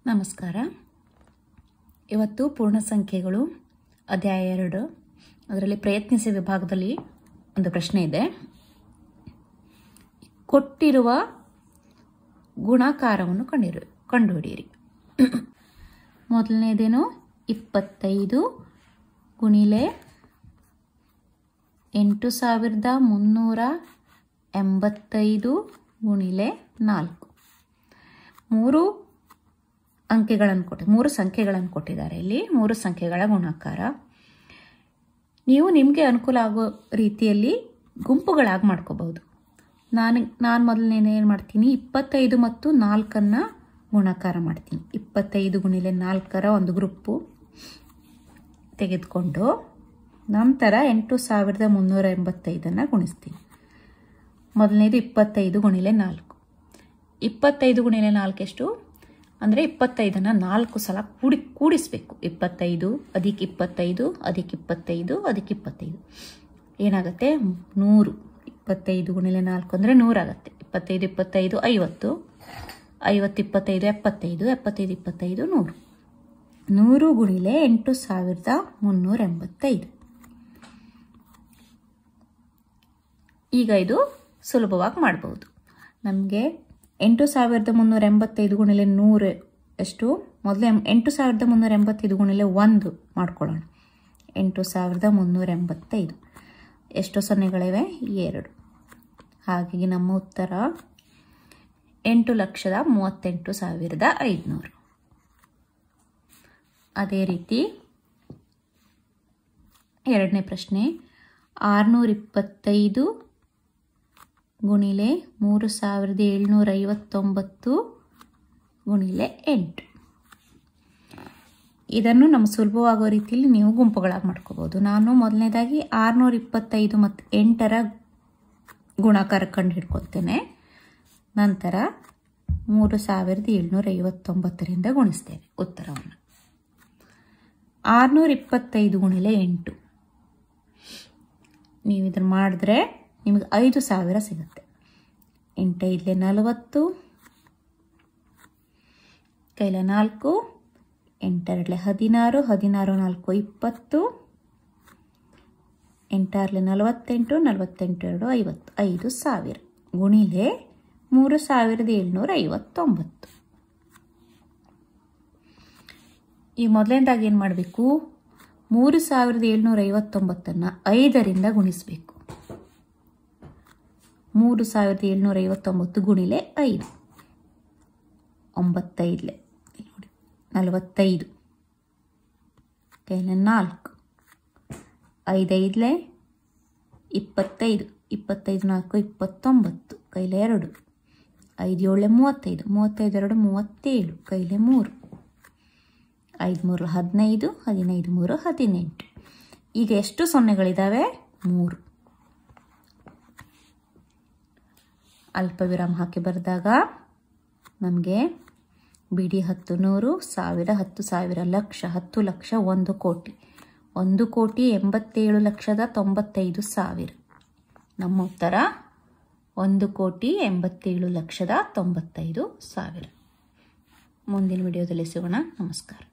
ನಮಸ್ಕಾರ ಇವತ್ತು ಪೂರ್ಣ ಸಂಖ್ಯೆಗಳು ಅಧ್ಯಾಯ ಎರಡು ಅದರಲ್ಲಿ ಪ್ರಯತ್ನಿಸಿ ವಿಭಾಗದಲ್ಲಿ ಒಂದು ಪ್ರಶ್ನೆ ಇದೆ ಕೊಟ್ಟಿರುವ ಗುಣಾಕಾರವನ್ನು ಕಂಡಿರು ಕಂಡುಹಿಡಿಯಿರಿ ಮೊದಲನೇದೇನು ಇಪ್ಪತ್ತೈದು ಗುಣಿಲೆ ಎಂಟು ಸಾವಿರದ ಮುನ್ನೂರ ಎಂಬತ್ತೈದು ಗುಣಿಲೆ ನಾಲ್ಕು ಮೂರು ಅಂಕೆಗಳನ್ನು ಕೊಟ್ಟು ಮೂರು ಸಂಖ್ಯೆಗಳನ್ನು ಕೊಟ್ಟಿದ್ದಾರೆ ಇಲ್ಲಿ ಮೂರು ಸಂಖ್ಯೆಗಳ ಗುಣಾಕಾರ ನೀವು ನಿಮಗೆ ಅನುಕೂಲ ಆಗೋ ರೀತಿಯಲ್ಲಿ ಗುಂಪುಗಳಾಗಿ ಮಾಡ್ಕೋಬಹುದು ನಾನು ನಾನು ಮೊದಲನೇ ಏನು ಮಾಡ್ತೀನಿ ಇಪ್ಪತ್ತೈದು ಮತ್ತು ನಾಲ್ಕನ್ನು ಗುಣಾಕಾರ ಮಾಡ್ತೀನಿ ಇಪ್ಪತ್ತೈದು ಗುಣಿಲೆ ನಾಲ್ಕರ ಒಂದು ಗ್ರೂಪು ತೆಗೆದುಕೊಂಡು ನಂತರ ಎಂಟು ಸಾವಿರದ ಮುನ್ನೂರ ಎಂಬತ್ತೈದನ್ನು ಗುಣಿಸ್ತೀನಿ ಮೊದಲನೇದು ಇಪ್ಪತ್ತೈದು ಗುಣಿಲೆ ನಾಲ್ಕು ಇಪ್ಪತ್ತೈದು ಗುಣಿಲೆ ನಾಲ್ಕು ಎಷ್ಟು ಅಂದರೆ ಇಪ್ಪತ್ತೈದನ್ನು ನಾಲ್ಕು ಸಲ ಕೂಡಿ ಕೂಡಿಸ್ಬೇಕು ಇಪ್ಪತ್ತೈದು ಅದಕ್ಕೆ ಇಪ್ಪತ್ತೈದು ಅದಕ್ಕೆ ಇಪ್ಪತ್ತೈದು ಅದಕ್ಕೆ ಇಪ್ಪತ್ತೈದು ಏನಾಗುತ್ತೆ ನೂರು ಇಪ್ಪತ್ತೈದು ಗುಣಿಲೆ ನಾಲ್ಕು ಅಂದರೆ ನೂರಾಗತ್ತೆ ಇಪ್ಪತ್ತೈದು ಇಪ್ಪತ್ತೈದು ಐವತ್ತು ಐವತ್ತು ಇಪ್ಪತ್ತೈದು ಎಪ್ಪತ್ತೈದು ಎಪ್ಪತ್ತೈದು ಇಪ್ಪತ್ತೈದು ನೂರು ನೂರು ಗುಣಿಲೆ ಎಂಟು ಸಾವಿರದ ಮುನ್ನೂರ ಎಂಬತ್ತೈದು ಈಗ ಇದು ಸುಲಭವಾಗಿ ಮಾಡ್ಬೋದು ನಮಗೆ ಎಂಟು ಸಾವಿರದ ಮುನ್ನೂರ ಎಂಬತ್ತೈದು ಗುಣಿಲೆ ನೂರು ಎಷ್ಟು ಮೊದಲೇ ಎಂಟು ಸಾವಿರದ ಮುನ್ನೂರ ಎಂಬತ್ತೈದು ಗುಣಿಲೆ ಒಂದು ಮಾಡ್ಕೊಳ್ಳೋಣ ಎಂಟು ಸಾವಿರದ ಮುನ್ನೂರ ಎಂಬತ್ತೈದು ಎಷ್ಟು ಸೊನ್ನೆಗಳಿವೆ ಎರಡು ಹಾಗಾಗಿ ನಮ್ಮ ಉತ್ತರ ಎಂಟು ಲಕ್ಷದ ಮೂವತ್ತೆಂಟು ಸಾವಿರದ ಐದುನೂರು ಅದೇ ರೀತಿ ಎರಡನೇ ಪ್ರಶ್ನೆ ಆರುನೂರ ಇಪ್ಪತ್ತೈದು ಗುಣಿಲೆ ಮೂರು ಸಾವಿರದ ಏಳ್ನೂರ ಐವತ್ತೊಂಬತ್ತು ಗುಣಿಲೆ ಎಂಟು ಇದನ್ನು ನಮ್ಮ ಸುಲಭವಾಗೋ ರೀತಿಯಲ್ಲಿ ನೀವು ಗುಂಪುಗಳಾಗಿ ಮಾಡ್ಕೋಬೋದು ನಾನು ಮೊದಲನೇದಾಗಿ ಆರುನೂರ ಇಪ್ಪತ್ತೈದು ಮತ್ತು ಎಂಟರ ಗುಣಾಕಾರ ಕಂಡು ಹಿಡ್ಕೊಳ್ತೇನೆ ನಂತರ ಮೂರು ಸಾವಿರದ ಏಳ್ನೂರ ಐವತ್ತೊಂಬತ್ತರಿಂದ ಗುಣಿಸ್ತೇನೆ ಉತ್ತರವನ್ನು ಆರುನೂರ ಇಪ್ಪತ್ತೈದು ಗುಣಿಲೆ ಎಂಟು ನೀವು ಇದನ್ನು ಮಾಡಿದ್ರೆ ನಿಮಗೆ ಐದು ಸಾವಿರ ಸಿಗುತ್ತೆ ಎಂಟೈದಲೆ ನಲವತ್ತು ಕೈಲ ನಾಲ್ಕು ಎಂಟೆರಡಲೆ ಹದಿನಾರು ಹದಿನಾರು ನಾಲ್ಕು ಇಪ್ಪತ್ತು ಎಂಟಾರಲೆ ನಲವತ್ತೆಂಟು ನಲವತ್ತೆಂಟು ಎರಡು ಐವತ್ತು ಐದು ಸಾವಿರ ಗುಣಿಲೆ ಮೂರು ಸಾವಿರದ ಏಳ್ನೂರ ಐವತ್ತೊಂಬತ್ತು ಈ ಮೊದಲನೇದಾಗಿ ಏನು ಮಾಡಬೇಕು ಮೂರು ಸಾವಿರದ ಏಳ್ನೂರ ಐವತ್ತೊಂಬತ್ತನ್ನು ಐದರಿಂದ ಗುಣಿಸಬೇಕು ಮೂರು ಸಾವಿರದ ಏಳ್ನೂರ ಐವತ್ತೊಂಬತ್ತು ಗುಣಿಲೆ ಐದು ಒಂಬತ್ತೈದಲೆ ನೋಡಿ ನಲವತ್ತೈದು ಕೈಲೆ ನಾಲ್ಕು ಐದೈದಲೆ ಇಪ್ಪತ್ತೈದು ಇಪ್ಪತ್ತೈದು ನಾಲ್ಕು ಇಪ್ಪತ್ತೊಂಬತ್ತು ಕೈಲೆ ಎರಡು ಐದು ಏಳೆ ಮೂವತ್ತೈದು ಮೂವತ್ತೈದು ಎರಡು ಮೂವತ್ತೇಳು ಕೈಲೆ ಮೂರು ಐದು ಮೂರು ಹದಿನೈದು ಹದಿನೈದು ಮೂರು ಹದಿನೆಂಟು ಈಗ ಎಷ್ಟು ಸೊನ್ನೆಗಳಿದ್ದಾವೆ ಮೂರು ಅಲ್ಪ ವಿರಾಮ ಹಾಕಿ ಬರೆದಾಗ ನಮಗೆ ಬಿಡಿ ಹತ್ತು ನೂರು ಸಾವಿರ ಹತ್ತು ಸಾವಿರ ಲಕ್ಷ ಹತ್ತು ಲಕ್ಷ ಒಂದು ಕೋಟಿ ಒಂದು ಕೋಟಿ ಎಂಬತ್ತೇಳು ಲಕ್ಷದ ತೊಂಬತ್ತೈದು ಸಾವಿರ ನಮ್ಮ ಉತ್ತರ ಒಂದು ಕೋಟಿ ಎಂಬತ್ತೇಳು ಲಕ್ಷದ ತೊಂಬತ್ತೈದು ಸಾವಿರ ಮುಂದಿನ ವಿಡಿಯೋದಲ್ಲಿ ಸಿಗೋಣ ನಮಸ್ಕಾರ